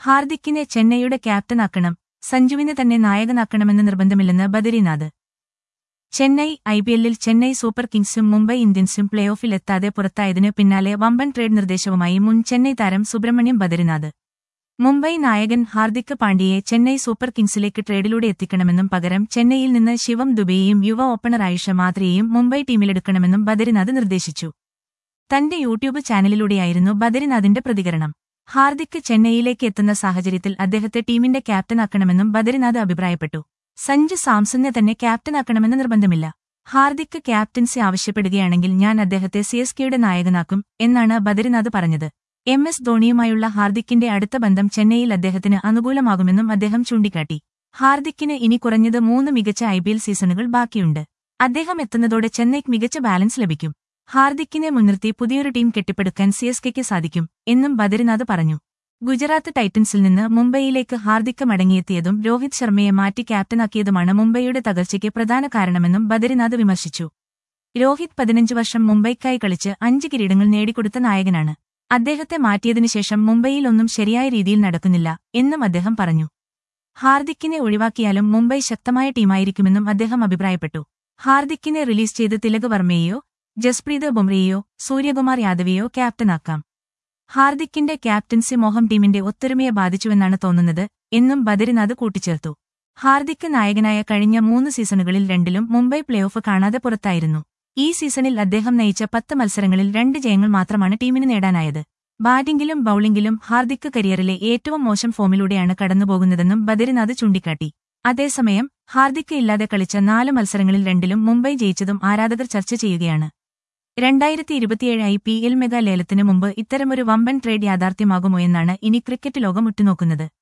ഹാർദിക്കിനെ ചെന്നൈയുടെ ക്യാപ്റ്റനാക്കണം സഞ്ജുവിനെ തന്നെ നായകനാക്കണമെന്ന് നിർബന്ധമില്ലെന്ന് ബദരിനാഥ് ചെന്നൈ ഐപിഎല്ലിൽ ചെന്നൈ സൂപ്പർ കിങ്സും മുംബൈ ഇന്ത്യൻസും പ്ലേ ഓഫിൽ എത്താതെ പുറത്തായതിനു പിന്നാലെ വമ്പൻ ട്രേഡ് നിർദ്ദേശവുമായി മുൻ ചെന്നൈ താരം സുബ്രഹ്മണ്യം ബദരിനാഥ് മുംബൈ നായകൻ ഹാർദിക് പാണ്ഡ്യയെ ചെന്നൈ സൂപ്പർ കിങ്സിലേക്ക് ട്രേഡിലൂടെ എത്തിക്കണമെന്നും പകരം ചെന്നൈയിൽ നിന്ന് ശിവം ദുബെയെയും യുവ ഓപ്പണർ ആയിഷ മാത്രിയെയും മുംബൈ ടീമിലെടുക്കണമെന്നും ബദരിനാഥ് നിർദ്ദേശിച്ചു തന്റെ യൂട്യൂബ് ചാനലിലൂടെയായിരുന്നു ബദരിനാഥിന്റെ പ്രതികരണം ഹാർദിക് ചെന്നൈയിലേക്ക് എത്തുന്ന സാഹചര്യത്തിൽ അദ്ദേഹത്തെ ടീമിന്റെ ക്യാപ്റ്റനാക്കണമെന്നും ബദരിനാഥ് അഭിപ്രായപ്പെട്ടു സഞ്ജു സാംസണിനെ തന്നെ ക്യാപ്റ്റനാക്കണമെന്ന് നിർബന്ധമില്ല ഹാർദിക് ക്യാപ്റ്റൻസി ആവശ്യപ്പെടുകയാണെങ്കിൽ ഞാൻ അദ്ദേഹത്തെ സിഎസ്കെയുടെ നായകനാക്കും എന്നാണ് ബദരിനാഥ് പറഞ്ഞത് എം എസ് ധോണിയുമായുള്ള ഹാർദിക്കിന്റെ അടുത്ത ബന്ധം ചെന്നൈയിൽ അദ്ദേഹത്തിന് അനുകൂലമാകുമെന്നും അദ്ദേഹം ചൂണ്ടിക്കാട്ടി ഹാർദിക്കിന് ഇനി കുറഞ്ഞത് മൂന്ന് മികച്ച ഐപിഎൽ സീസണുകൾ ബാക്കിയുണ്ട് അദ്ദേഹം എത്തുന്നതോടെ ചെന്നൈക്ക് മികച്ച ബാലൻസ് ലഭിക്കും ഹാർദിക്കിനെ മുൻനിർത്തി പുതിയൊരു ടീം കെട്ടിപ്പടുക്കാൻ സിഎസ്കെക്ക് സാധിക്കും എന്നും ബദരിനാഥ് പറഞ്ഞു ഗുജറാത്ത് ടൈറ്റൻസിൽ നിന്ന് മുംബൈയിലേക്ക് ഹാർദിക്ക് മടങ്ങിയെത്തിയതും രോഹിത് ശർമ്മയെ മാറ്റി ക്യാപ്റ്റനാക്കിയതുമാണ് മുംബൈയുടെ തകർച്ചയ്ക്ക് പ്രധാന കാരണമെന്നും ബദരിനാഥ് വിമർശിച്ചു രോഹിത് പതിനഞ്ച് വർഷം മുംബൈക്കായി കളിച്ച് അഞ്ച് കിരീടങ്ങൾ നേടിക്കൊടുത്ത നായകനാണ് അദ്ദേഹത്തെ മാറ്റിയതിനുശേഷം മുംബൈയിൽ ഒന്നും ശരിയായ രീതിയിൽ നടക്കുന്നില്ല എന്നും അദ്ദേഹം പറഞ്ഞു ഹാർദിക്കിനെ ഒഴിവാക്കിയാലും മുംബൈ ശക്തമായ ടീമായിരിക്കുമെന്നും അദ്ദേഹം അഭിപ്രായപ്പെട്ടു ഹാർദിക്കിനെ റിലീസ് ചെയ്ത് തിലക് വർമ്മയെയോ ജസ്പ്രീത് ബുംറയെയോ സൂര്യകുമാർ യാദവെയോ ക്യാപ്റ്റനാക്കാം ഹാർദിക്കിന്റെ ക്യാപ്റ്റൻസി മോഹം ടീമിന്റെ ഒത്തൊരുമയെ ബാധിച്ചുവെന്നാണ് തോന്നുന്നത് എന്നും ബദരിനാഥ് കൂട്ടിച്ചേർത്തു ഹാർദിക്ക് നായകനായ കഴിഞ്ഞ മൂന്ന് സീസണുകളിൽ രണ്ടിലും മുംബൈ പ്ലേ ഓഫ് കാണാതെ പുറത്തായിരുന്നു ഈ സീസണിൽ അദ്ദേഹം നയിച്ച പത്ത് മത്സരങ്ങളിൽ രണ്ട് ജയങ്ങൾ മാത്രമാണ് ടീമിന് നേടാനായത് ബാറ്റിംഗിലും ബൌളിംഗിലും ഹാർദിക്ക് കരിയറിലെ ഏറ്റവും മോശം ഫോമിലൂടെയാണ് കടന്നുപോകുന്നതെന്നും ബദരിനാഥ് ചൂണ്ടിക്കാട്ടി അതേസമയം ഹാർദിക്ക് ഇല്ലാതെ കളിച്ച നാല് മത്സരങ്ങളിൽ രണ്ടിലും മുംബൈ ജയിച്ചതും ആരാധകർ ചർച്ച ചെയ്യുകയാണ് രണ്ടായിരത്തി ഇരുപത്തിയേഴ് ഐ പി എൽ മെഗാ ലേലത്തിനു മുമ്പ് ഇത്തരമൊരു വമ്പൻ ട്രേഡ് യാഥാർത്ഥ്യമാകുമോ എന്നാണ് ഇനി ക്രിക്കറ്റ് ലോകം ഉറ്റുനോക്കുന്നത്